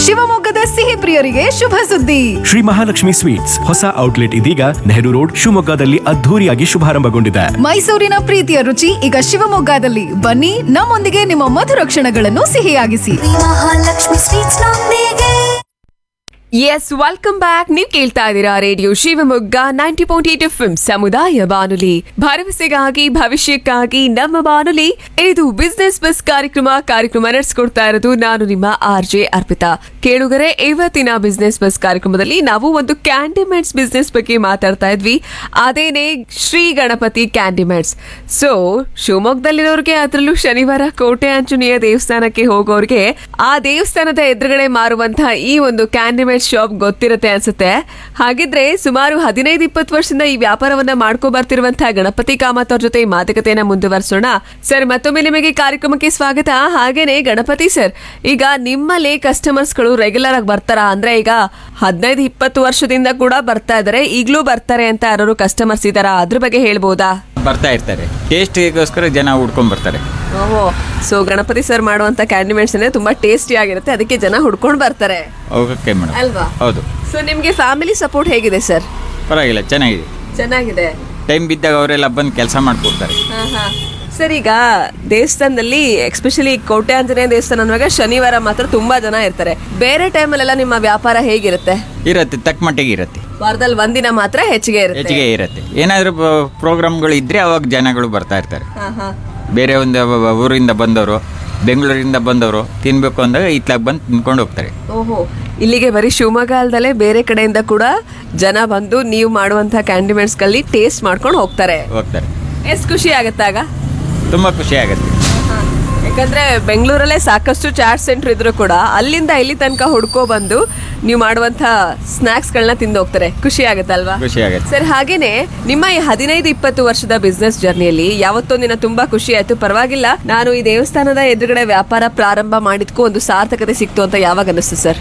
ಶಿವಮೊಗ್ಗದ ಸಿಹಿ ಪ್ರಿಯರಿಗೆ ಶುಭ ಸುದ್ದಿ ಶ್ರೀ ಮಹಾಲಕ್ಷ್ಮಿ ಸ್ವೀಟ್ಸ್ ಹೊಸ ಔಟ್ಲೆಟ್ ಇದೀಗ ನೆಹರು ರೋಡ್ ಶಿವಮೊಗ್ಗದಲ್ಲಿ ಅದ್ಧೂರಿಯಾಗಿ ಶುಭಾರಂಭಗೊಂಡಿದೆ ಮೈಸೂರಿನ ಪ್ರೀತಿಯ ರುಚಿ ಈಗ ಶಿವಮೊಗ್ಗದಲ್ಲಿ ಬನ್ನಿ ನಮ್ಮೊಂದಿಗೆ ನಿಮ್ಮ ಮಧುರ ಕ್ಷಣಗಳನ್ನು ಸಿಹಿಯಾಗಿಸಿ ಮಹಾಲಕ್ಷ್ಮಿ ಸ್ವೀಟ್ಸ್ ನೊಂದಿಗೆ ಎಸ್ ವೆಲ್ಕಮ್ ಬ್ಯಾಕ್ ನೀವು ಕೇಳ್ತಾ ಇದ್ದೀರಾ radio Shivamogga ninety point eight F ಸಮುದಾಯ ಬಾನುಲಿ ಭರವಸೆಗಾಗಿ ಭವಿಷ್ಯಕ್ಕಾಗಿ ನಮ್ಮ ಬಾನುಲಿ ಇದು ಬಿಸ್ನೆಸ್ ಬಸ್ ಕಾರ್ಯಕ್ರಮ ಕಾರ್ಯಕ್ರಮ ನಡೆಸ್ಕೊಡ್ತಾ ಇರೋದು ನಾನು ನಿಮ್ಮ ಆರ್ ಜೆ ಅರ್ಪಿತಾ ಕೇಳುಗರೆ ಇವತ್ತಿನ ಬಿಸ್ನೆಸ್ ಬಸ್ ಕಾರ್ಯಕ್ರಮದಲ್ಲಿ ನಾವು ಒಂದು ಕ್ಯಾಂಡಿಮೆಟ್ಸ್ ಬಿಸ್ನೆಸ್ ಬಗ್ಗೆ ಮಾತಾಡ್ತಾ ಇದ್ವಿ ಅದೇನೆ ಶ್ರೀ ಗಣಪತಿ ಕ್ಯಾಂಡಿಮೆಟ್ಸ್ ಸೊ ಶಿವಮೊಗ್ಗದಲ್ಲಿರೋರಿಗೆ ಅದರಲ್ಲೂ ಶನಿವಾರ ಕೋಟೆ ಆಂಜನೇಯ ದೇವಸ್ಥಾನಕ್ಕೆ ಹೋಗೋರಿಗೆ ಆ ದೇವಸ್ಥಾನದ ಎದುರುಗಡೆ ಮಾರುವಂತಹ ಈ ಒಂದು ಕ್ಯಾಂಡಿಮೇಟ್ ಶಾಪ್ ಗೊತ್ತಿರುತ್ತೆ ಅನ್ಸುತ್ತೆ ಹಾಗಿದ್ರೆ ಸುಮಾರು ಹದಿನೈದು ಇಪ್ಪತ್ತು ವರ್ಷದಿಂದ ಈ ವ್ಯಾಪಾರವನ್ನ ಮಾಡ್ಕೊ ಬರ್ತಿರುವಂತಹ ಗಣಪತಿ ಕಾಮತ್ ಅವ್ರ ಜೊತೆ ಈ ಮಾತುಕತೆಯನ್ನ ಮುಂದುವರಿಸೋಣ ಸರ್ ಮತ್ತೊಮ್ಮೆ ನಿಮಗೆ ಕಾರ್ಯಕ್ರಮಕ್ಕೆ ಸ್ವಾಗತ ಹಾಗೇನೆ ಗಣಪತಿ ಸರ್ ಈಗ ನಿಮ್ಮಲ್ಲಿ ಕಸ್ಟಮರ್ಸ್ಗಳು ರೆಗ್ಯುಲರ್ ಆಗಿ ಬರ್ತಾರಾ ಅಂದ್ರೆ ಈಗ ಹದಿನೈದು ಇಪ್ಪತ್ತು ವರ್ಷದಿಂದ ಕೂಡ ಬರ್ತಾ ಇದಾರೆ ಈಗಲೂ ಬರ್ತಾರೆ ಅಂತ ಯಾರು ಕಸ್ಟಮರ್ಸ್ ಇದಾರಾ ಅದ್ರ ಬಗ್ಗೆ ಹೇಳ್ಬೋದಾ ಬರ್ತಾ ಇರ್ತಾರೆ ಟೇಸ್ಟಿಗೋಸ್ಕರ ಜನ ಹುಡ್ಕೊಂಡ್ ಬರ್ತಾರೆ ಓಹೋ ಸೊ ಗಣಪತಿ ಸರ್ ಮಾಡುವಂತ ಕ್ಯಾಂಡಿಮೇಟ್ಸ್ ಅಂದ್ರೆ ತುಂಬಾ ಟೇಸ್ಟಿ ಆಗಿರುತ್ತೆ ಅದಕ್ಕೆ ಜನ ಹುಡ್ಕೊಂಡು ಬರ್ತಾರೆ ಓಕೆ ಮೇಡಮ್ ಅಲ್ವಾ ಹೌದು ಸೊ ನಿಮ್ಗೆ ಫ್ಯಾಮಿಲಿ ಸಪೋರ್ಟ್ ಹೇಗಿದೆ ಸರ್ ಪರವಾಗಿಲ್ಲ ಚೆನ್ನಾಗಿದೆ ಚೆನ್ನಾಗಿದೆ ಟೈಮ್ ಬಿದ್ದಾಗ ಅವರೆಲ್ಲ ಬಂದು ಕೆಲಸ ಮಾಡ್ಕೊಡ್ತಾರೆ ಸರ್ ಈಗ ದೇವಸ್ಥಾನದಲ್ಲಿ ಎಕ್ಸ್ಪೆಷಲಿ ಕೋಟೆ ಆಂಜನೇಯ ದೇವಸ್ಥಾನ ಅನ್ನುವಾಗ ಶನಿವಾರ ಮಾತ್ರ ತುಂಬಾ ಜನ ಇರ್ತಾರೆ ಬೇರೆ ಟೈಮಲ್ಲೆಲ್ಲ ನಿಮ್ಮ ವ್ಯಾಪಾರ ಹೇಗಿರುತ್ತೆ ಇರತ್ತೆ ತಕ್ಕ ಮಟ್ಟಿಗೆ ಇರತ್ತೆ ವಾರದಲ್ಲಿ ಒಂದಿನ ಮಾತ್ರ ಹೆಚ್ಚಿಗೆ ಇರುತ್ತೆ ಹೆಚ್ಚಿಗೆ ಇರತ್ತೆ ಏನಾದರೂ ಪ್ರೋಗ್ರಾಮ್ಗಳು ಇದ್ರೆ ಅವಾಗ ಜನಗಳು ಬರ್ತಾ ಇರ್ತಾರೆ ಹಾ, ಹಾ. ಬೇರೆ ಒಂದು ಊರಿಂದ ಬಂದವರು ಬೆಂಗಳೂರಿಂದ ಬಂದವರು ತಿನ್ಬೇಕು ಅಂದಾಗ ಇತ್ಲಾಗ ಬಂದು ತಿನ್ಕೊಂಡು ಹೋಗ್ತಾರೆ ಓಹೋ ಇಲ್ಲಿಗೆ ಬರೀ ಶಿವಮೊಗ್ಗ ಅಲ್ದಲೆ ಬೇರೆ ಕಡೆಯಿಂದ ಕೂಡ ಜನ ಬಂದು ನೀವು ಮಾಡುವಂತಹ ಕ್ಯಾಂಡಿಮೇಟ್ಸ್ಗಳಲ್ಲಿ ಟೇಸ್ಟ್ ಮಾಡ್ಕೊಂಡು ಹೋಗ್ತಾರೆ ಹೋಗ್ತಾರೆ ಎಷ್ಟು ಖುಷಿ ಆಗತ್ತಾಗ ತುಂಬ ಖುಷಿ ಆಗುತ್ತೆ ಯಾಕಂದ್ರೆ ಬೆಂಗಳೂರಲ್ಲೇ ಸಾಕಷ್ಟು ಚಾಟ್ ಸೆಂಟರ್ ಇದ್ರು ಕೂಡ ಅಲ್ಲಿಂದ ಇಲ್ಲಿ ತನಕ ಹುಡ್ಕೋ ಬಂದು ನೀವು ಮಾಡುವಂತ ಸ್ನಾಕ್ಸ್ಗಳನ್ನ ತಿಂದು ಹೋಗ್ತಾರೆ ಖುಷಿ ಆಗುತ್ತಲ್ವಾ ಖುಷಿ ಆಗುತ್ತೆ ಸರ್ ಹಾಗೇನೆ ನಿಮ್ಮ ಈ ಹದಿನೈದು ಇಪ್ಪತ್ತು ವರ್ಷದ ಬಿಸ್ನೆಸ್ ಜರ್ನಿಯಲ್ಲಿ ಯಾವತ್ತೊಂದಿನ ತುಂಬಾ ಖುಷಿ ಆಯ್ತು ಪರವಾಗಿಲ್ಲ ನಾನು ಈ ದೇವಸ್ಥಾನದ ಎದುರುಗಡೆ ವ್ಯಾಪಾರ ಪ್ರಾರಂಭ ಮಾಡಿದ್ಕೂ ಒಂದು ಸಾರ್ಥಕತೆ ಸಿಕ್ತು ಅಂತ ಯಾವಾಗ ಅನಿಸ್ತು ಸರ್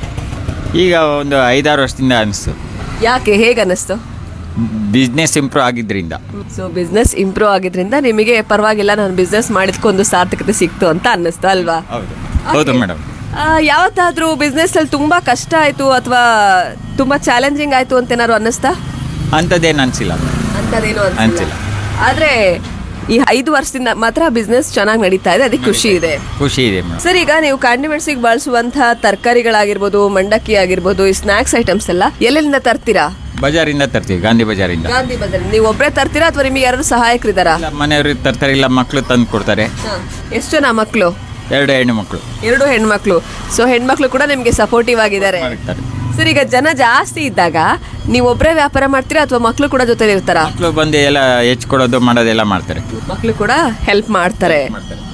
ಈಗ ಒಂದು ಐದಾರು ವರ್ಷದಿಂದ ಅನಿಸ್ತು ಯಾಕೆ ಹೇಗೆ ಅನ್ನಿಸ್ತು ಬಿಸ್ನೆಸ್ ಇಂಪ್ರೂವ್ ಆಗಿದ್ದರಿಂದ ಸೊ ಬಿಸ್ನೆಸ್ ಇಂಪ್ರೂವ್ ಆಗಿದ್ರಿಂದ ನಿಮಗೆ ಪರವಾಗಿಲ್ಲ ನಾನು ಬಿಸ್ನೆಸ್ ಮಾಡಿದ್ಕೂ ಒಂದು ಸಾರ್ಥಕತೆ ಸಿಕ್ತು ಅಂತ ಅನ್ನಿಸ್ತು ಅಲ್ವಾ ಹೌದು ಹೌದು ಮೇಡಮ್ ಆ, ಯಾವತ್ತಾದ್ರೂ ಬಿಸ್ನೆಸ್ ಅಲ್ಲಿ ತುಂಬಾ ಕಷ್ಟ ಆಯ್ತು ಅಥವಾ ತುಂಬಾ ಚಾಲೆಂಜಿಂಗ್ ಆಯ್ತು ಅಂತ ಏನಾದ್ರು ಅನ್ನಿಸ್ತಾ ಅಂಥದ್ದೇನು ಅನಿಸಿಲ್ಲ ಅಂತದೇನು ಅನ್ಸಿಲ್ಲ. ಆದ್ರೆ ಈ ಐದು ವರ್ಷದಿಂದ ಮಾತ್ರ ಬಿಸ್ನೆಸ್ ಚೆನ್ನಾಗಿ ನಡೀತಾ ಇದೆ ಅದಕ್ಕೆ ಖುಷಿ ಇದೆ ಖುಷಿ ಇದೆ ಮೇಡಮ್ ಸರ್ ಈಗ ನೀವು ಕಾಂಡಿಮೆಂಟ್ಸಿಗೆ ಬಳಸುವಂತಹ ತರಕಾರಿಗಳಾಗಿರ್ಬೋದು ಮಂಡಕ್ಕಿ ಆಗಿರ್ಬೋದು ಈ ಸ್ನಾಕ್ಸ್ ಐಟಮ್ಸ್ ಎಲ್ಲ ಎಲ್ಲೆಲ್ಲಿಂದ ತರ್ತೀರಾ ಬಜಾರಿಂದ ತರ್ತೀವಿ ಗಾಂಧಿ ಬಜಾರಿಂದ ಗಾಂಧಿ ಬಜಾರ್ ನೀವು ಒಬ್ಬರೇ ತರ್ತೀರಾ ಅಥವಾ ನಿಮಗೆ ಯಾರು ಸಹಾಯಕರಿದ್ದಾರಾ ಇಲ್ಲ ಮನೆಯವ್ರಿಗೆ ತರ್ತಾರೆ ಇಲ್ಲ ಮಕ್ಕಳು ತಂದು ಕೊಡ್ತಾರೆ ಎಷ್ಟು ಜನ ಮಕ್ಕಳು ಎರಡು ಹೆಣ್ಣು ಮಕ್ಕಳು ಎರಡು ಹೆಣ್ಮಕ್ಳು ಸೊ ಹೆಣ್ಮಕ್ಳು ಕೂಡ ನಿಮ್ಗೆ ಸಪೋರ್ಟಿವ್ ಆಗಿದ್ದಾರೆ ಮಾಡ್ತಾರೆ ಸರ್ ಈಗ ಜನ ಜಾಸ್ತಿ ಇದ್ದಾಗ ನೀವು ಒಬ್ಬರೇ ವ್ಯಾಪಾರ ಮಾಡ್ತೀರಾ ಅಥವಾ ಮಕ್ಕಳು ಕೂಡ ಜೊತೆ ಇರ್ತಾರಾ ಮಕ್ಕಳು ಬಂದು ಎಲ್ಲ ಹೆಚ್ಚು ಕೊಡೋದು ಮಾಡೋದೆಲ್ಲ ಮಾಡ್ತಾರೆ ಮಕ್ಕಳು ಕೂಡ ಹೆಲ್ಪ್ ಮಾಡ್ತಾರೆ ಮಾಡ್ತಾರೆ